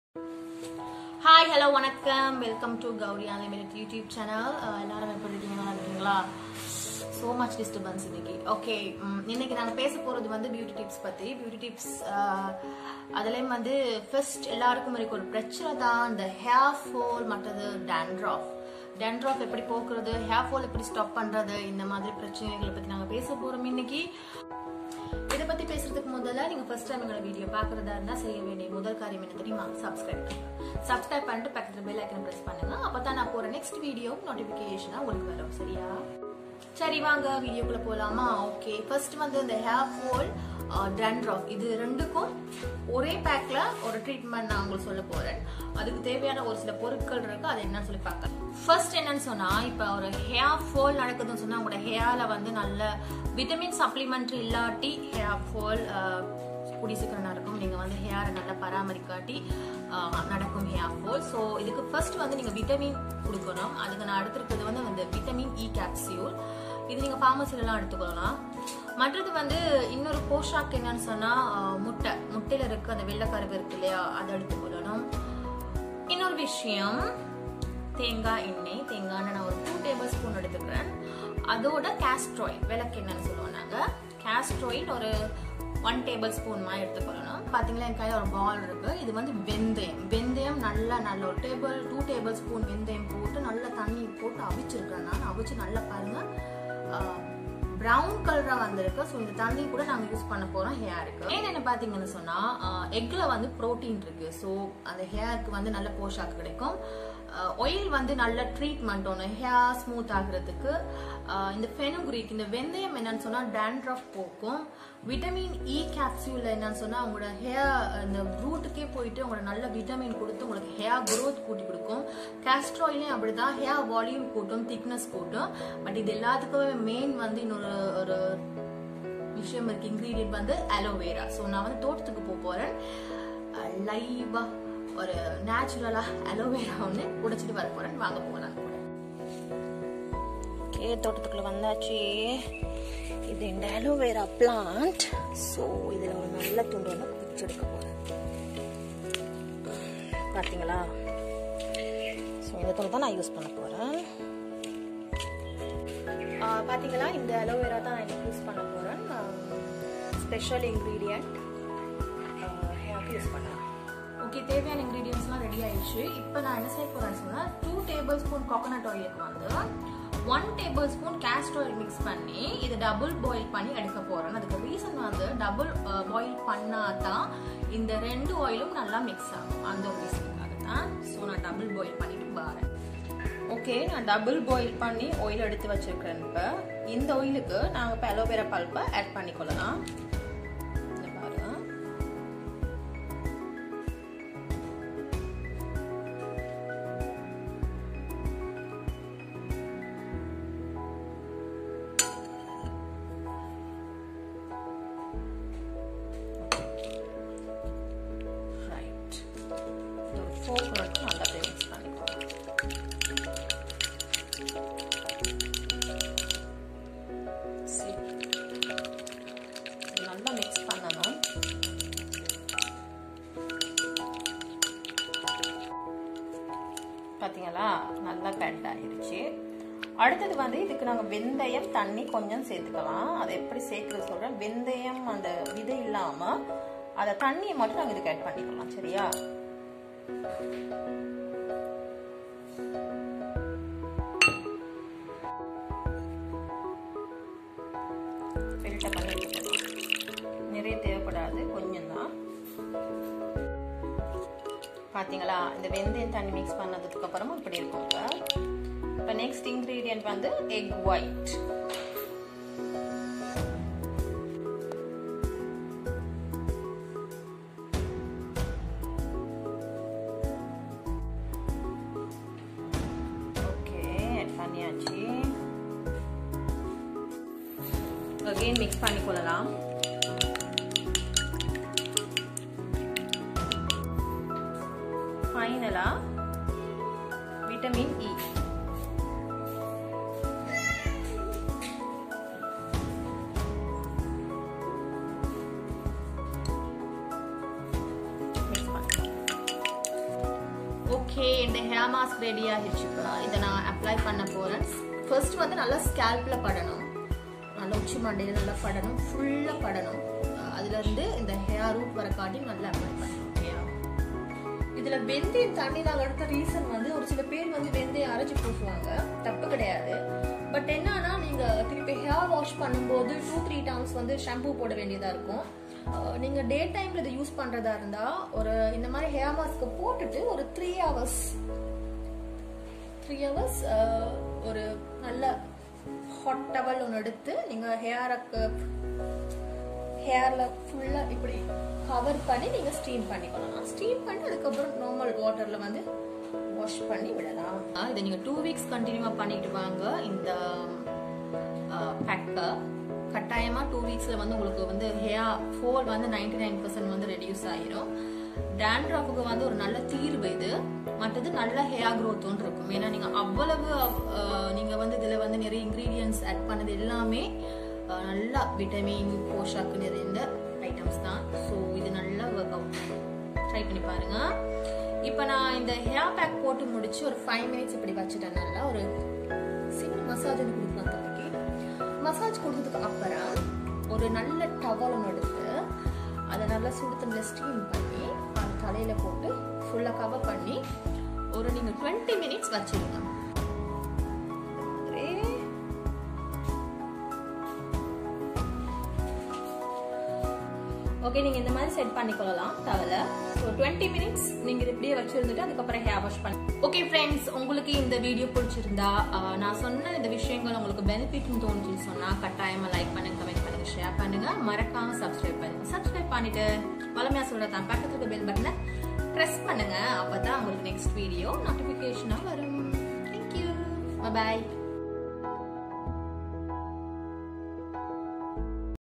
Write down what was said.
hi hello வணக்கம் welcome to Gowri unlimited YouTube channel எல்லாரும் எப்படி இருக்கீங்க நல்லா இருக்கீங்களா ஸோ மச் டிஸ்டர்பன்ஸ் இன்னைக்கு ஓகே இன்னைக்கு நாங்கள் பேச போகிறது வந்து பியூட்டி டிப்ஸ் பற்றி பியூட்டி டிப்ஸ் அதுலேயும் வந்து ஃபர்ஸ்ட் எல்லாருக்கும் இருக்க ஒரு பிரச்சனை தான் இந்த ஹேர் ஃபால் மற்றது டேண்ட்ராஃப் டேண்ட்ராஃப் எப்படி போக்குறது ஹேர் ஃபால் எப்படி ஸ்டாப் பண்ணுறது இந்த மாதிரி பிரச்சனைகளை பற்றி நாங்கள் பேச போகிறோம் இன்னைக்கு இதை பத்தி பேசுறதுக்கு முதல்ல நீங்க ஃபர்ஸ்ட் டைம் எங்களோட வீடியோ பாக்குறதா இருந்தா செய்ய வேண்டிய முதல் காரியம் என்ன தெரியுமா சப்ஸ்கிரைப் சப்ஸ்கிரைப் பண்ணிட்டு பக்கத்துல பெல் ஐக்கன் பிரஸ் பண்ணுங்க அப்பதான் நான் போற நெக்ஸ்ட் வீடியோ நோட்டிபிகேஷனா உங்களுக்கு வரும் சரியா சரி வாங்க வீடியோக்குள்ள போலாமா ஓகே ஃபர்ஸ்ட் வந்து இந்த ஹேர் ஃபால் டேண்ட்ராஃப் இது ரெண்டுக்கும் ஒரே பேக்ல ஒரு ட்ரீட்மெண்ட் நான் உங்களுக்கு சொல்ல போறேன் அதுக்கு தேவையான ஒரு சில பொருட்கள் இருக்கு அது என்னன்னு சொல்லி பார்க்கலாம் ஃபர்ஸ்ட் என்னன்னு சொன்னா இப்ப ஒரு ஹேர் ஃபால் நடக்குதுன்னு சொன்னா உங்களோட ஹேர்ல வந்து நல்ல விட்டமின் சப்ளிமெண்ட் இல்லாட்டி ஹேர் ஃபால் கூடி சீக்கிரம் நடக்கும் நீங்க வந்து ஹேரை நல்லா பராமரிக்காட்டி நடக்கும் ஹேர் ஃபால் ஸோ இதுக்கு ஃபர்ஸ்ட் வந்து நீங்க விட்டமின் கொடுக்கணும் அதுக்கு நான் அடுத்திருக்கிறது வந்து அந்த விட்டமின் இ கேப்சியூல் இது நீங்க ஃபார்மசிலலாம் எடுத்துக்கொள்ளலாம் மற்றது வந்து இன்னொரு போஷாக் என்னன்னு சொன்னா முட்டை முட்டையில இருக்க அந்த வெள்ளைக்கருவு இருக்கு இல்லையா அதை எடுத்துக்கொள்ளணும் இன்னொரு விஷயம் தேங்காய் எண்ணெய் தேங்காய் நான் ஒரு டூ டேபிள் ஸ்பூன் எடுத்துக்கிறேன் அதோட கேஸ்ட்ராயில் விளக்கெண்ணெய்னு சொல்லுவோம் நாங்கள் கேஸ்ட்ராயில் ஒரு ஒன் டேபிள் ஸ்பூன் மாதிரி எடுத்துக்கொள்ளணும் பார்த்தீங்களா என் கையில் ஒரு பால் இருக்கு இது வந்து வெந்தயம் வெந்தயம் நல்லா நல்ல ஒரு டேபிள் டூ டேபிள் ஸ்பூன் வெந்தயம் போட்டு நல்லா தண்ணி போட்டு அவிச்சிருக்கேன் நான் அவிச்சு நல்லா பாருங்க ப்ரௌன் கலரா வந்திருக்கு ஸோ இந்த தண்ணி கூட நாங்கள் யூஸ் பண்ண போறோம் ஹேருக்கு ஏன் என்ன பார்த்தீங்கன்னு சொன்னா எக்ல வந்து ப்ரோட்டீன் இருக்கு ஸோ அந்த ஹேருக்கு வந்து நல்ல போஷாக்கு கிடைக்கும் ஆயில் வந்து நல்ல ட்ரீட்மெண்ட் ஒன்று ஹேர் ஸ்மூத் ஆகுறதுக்கு இந்த ஃபெனுக்ரீக் இந்த வெந்தயம் என்னன்னு சொன்னால் டேண்ட்ரஃப் போக்கும் விட்டமின் இ கேப்சியூல் என்னன்னு சொன்னால் உங்களோட ஹேர் இந்த ரூட்டுக்கே போயிட்டு உங்களோட நல்ல விட்டமின் கொடுத்து உங்களுக்கு ஹேர் குரோத் கூட்டி கொடுக்கும் கேஸ்ட்ராயிலையும் அப்படிதான் ஹேர் வால்யூம் கூட்டும் திக்னஸ் கூட்டும் பட் இது எல்லாத்துக்குமே மெயின் வந்து இன்னொரு ஒரு விஷயம் இருக்கு இன்க்ரீடியன்ட் வந்து அலோவேரா ஸோ நான் வந்து தோட்டத்துக்கு போக போகிறேன் லைவாக ஒரு நேச்சுரலா அலோவேரா ஒன்று உடைச்சிட்டு வர போறேன் வாங்க போகலாம் கூட ஓகே தோட்டத்துக்குள்ள வந்தாச்சு இது இந்த அலோவேரா பிளான்ட் ஸோ இதில் ஒரு நல்ல துண்டு ஒன்று பிடிச்செடுக்க போகிறேன் பார்த்தீங்களா ஸோ இந்த துண்டு தான் நான் யூஸ் பண்ண போகிறேன் பார்த்தீங்களா இந்த அலோவேரா தான் நான் யூஸ் பண்ண போகிறேன் ஸ்பெஷல் இன்க்ரீடியண்ட் ஹேருக்கு யூஸ் பண்ணலாம் ஓகே தேவையான இன்க்ரீடியன்ஸ்லாம் ரெடி ஆயிடுச்சு இப்போ நான் என்ன செய்ய போறேன்னு சொன்னா டூ டேபிள் ஸ்பூன் கோகோனட் ஆயிலுக்கு வந்து one tablespoon castor oil mix பண்ணி இதை டபுள் பாயில் பண்ணி எடுக்க போறேன் அதுக்கு ரீசன் வந்து டபுள் பாயில் பண்ணாதான் இந்த ரெண்டு ஆயிலும் நல்லா மிக்ஸ் ஆகும் அந்த ஒரு ரீசனுக்காக தான் ஸோ நான் டபுள் பாயில் பண்ணிட்டு வரேன் ஓகே நான் டபுள் பாயில் பண்ணி ஆயில் எடுத்து வச்சிருக்கிறேன் இப்போ இந்த ஆயிலுக்கு நாங்கள் இப்போ அலோவேரா பல்ப்பை ஆட் பண்ணிக்கொள்ளலாம் ஃபோக் மட்டும் நல்லா மிக்ஸ் பண்ணிக்கோங்க நல்லா மிக்ஸ் பண்ணணும் பார்த்தீங்களா நல்லா பெட் ஆகிடுச்சு அடுத்தது வந்து இதுக்கு நாங்கள் வெந்தயம் தண்ணி கொஞ்சம் சேர்த்துக்கலாம் அதை எப்படி சேர்க்குறது சொல்கிறேன் வெந்தயம் அந்த விதை இல்லாமல் அதை தண்ணியை மட்டும் நாங்கள் இதுக்கு ஆட் பண்ணிக்கலாம் சரியா ஃபில்டர் பண்ணி நிறைய தேவைப்படாது கொஞ்சம் தான் பார்த்தீங்களா இந்த வெந்தயம் தண்ணி மிக்ஸ் பண்ணதுக்கு அப்புறமா இப்படி இருக்கும் இப்போ இப்போ நெக்ஸ்ட் இன்க்ரீடியன்ட் வந்து எக் ஒயிட் பண்ணியாச்சு அகெயின் மிக்ஸ் பண்ணிக்கொள்ளலாம் ஃபைனலா விட்டமின் இ மிக்ஸ் பண்ணலாம் ஓகே இந்த ஹேர் மாஸ்க் ரெடி ஆகிடுச்சுப்பா இதை நான் அப்ளை பண்ண போகிறேன் ஃபர்ஸ்ட் வந்து நல்லா ஸ்கேல்பில் படணும் நல்லா உச்சி மண்டையில் நல்லா படணும் ஃபுல்லாக படணும் அஹ் அதுலேருந்து இந்த ஹேர் ரூட் வர காட்டி நல்லா அப்ளை பண்ணணும் ஓகேயா இதில் வெந்தயம் தண்ணி நாங்கள் எடுத்த ரீசன் வந்து ஒரு சில பேர் வந்து வெந்தயம் அரைச்சி பூசுவாங்க தப்பு கிடையாது பட் என்னன்னா நீங்கள் திருப்பி ஹேர் வாஷ் பண்ணும்போது டூ த்ரீ டைம்ஸ் வந்து ஷாம்பு போட வேண்டியதாக இருக்கும் அஹ் நீங்க டே டைம்ல இதை யூஸ் பண்றதா இருந்தா ஒரு இந்த மாதிரி ஹேர் மாஸ்க் போட்டுட்டு ஒரு த்ரீ ஹவர்ஸ் த்ரீ ஹவர்ஸ் ஒரு நல்ல ஹாட் டவல் ஒன்று எடுத்து நீங்க ஹேருக்கு ஹேர்ல ஃபுல்லா இப்படி கவர் பண்ணி நீங்க ஸ்டீம் பண்ணிக்கலாம் ஸ்டீம் பண்ணி அதுக்கப்புறம் நார்மல் வாட்டர்ல வந்து வாஷ் பண்ணி விடலாம் இதை நீங்க டூ வீக்ஸ் கண்டினியூவா பண்ணிட்டு வாங்க இந்த பேக்கை கட்டாயமா டூ வீக்ஸ்ல வந்து உங்களுக்கு வந்து ஹேர் ஃபோல் வந்து நைன்டி நைன் பர்சன்ட் வந்து ரெடியூஸ் ஆயிரும் டேண்ட்ராஃபுக்கு வந்து ஒரு நல்ல தீர்வு இது மற்றது நல்ல ஹேர் க்ரோத்தும் இருக்கும் ஏன்னா நீங்க அவ்வளவு அஹ், நீங்க வந்து இதுல வந்து நிறைய இன்கிரீடியன்ஸ் ஆட் பண்ணது எல்லாமே அஹ், நல்ல விட்டமின் போஷாக்கு நிறைந்த ஐட்டம்ஸ் தான் ஸோ இது நல்லா ஒர்க் அவுட் ட்ரை பண்ணி பாருங்க இப்போ நான் இந்த ஹேர் பேக் போட்டு முடிச்சு ஒரு ஃபைவ் மினிட்ஸ் இப்படி வச்சுட்டேன் நல்லா ஒரு சின்ன மசாஜ் கொடுக்கலாம் தலைக்கு மசாஜ் கொடுத்ததுக்கு அப்புறம் ஒரு நல்ல டவல் ஒன்று எடுத்து அதை நல்லா சுடு தண்ணியில் ஸ்டீம் பண்ணி அது தலையில போட்டு ஃபுல்லாக கவர் பண்ணி ஒரு நீங்கள் டுவெண்ட்டி மினிட்ஸ் வச்சிருங்க இந்த மாதிரி ஓகே நீங்க இந்த மாதிரி செட் பண்ணிக்கொள்ளலாம் டவல ஸோ டுவெண்ட்டி மினிட்ஸ் நீங்க இது இப்படியே வச்சிருந்துட்டு அதுக்கப்புறம் ஹேர் வாஷ் பண்ணி ஓகே ஃப்ரெண்ட்ஸ் உங்களுக்கு இந்த வீடியோ பிடிச்சிருந்தா ஆஹ், நான் சொன்ன இந்த விஷயங்கள் உங்களுக்கு பெனிஃபிட்னு தோணுச்சுன்னு சொன்னா கட்டாயமா லைக் பண்ணுங்க கமெண்ட் பண்ணுங்க ஷேர் பண்ணுங்க மறக்காம சப்ஸ்கிரைப் பண்ணுங்க சப்ஸ்கிரைப் பண்ணிட்டு வளமையா சொல்றதான் பக்கத்துல இருக்க பெல் பட்டனை ப்ரெஸ் பண்ணுங்க அப்பதான் உங்களுக்கு நெக்ஸ்ட் வீடியோ நோட்டிபிகேஷனா வரும் தேங்க்யூ பாய்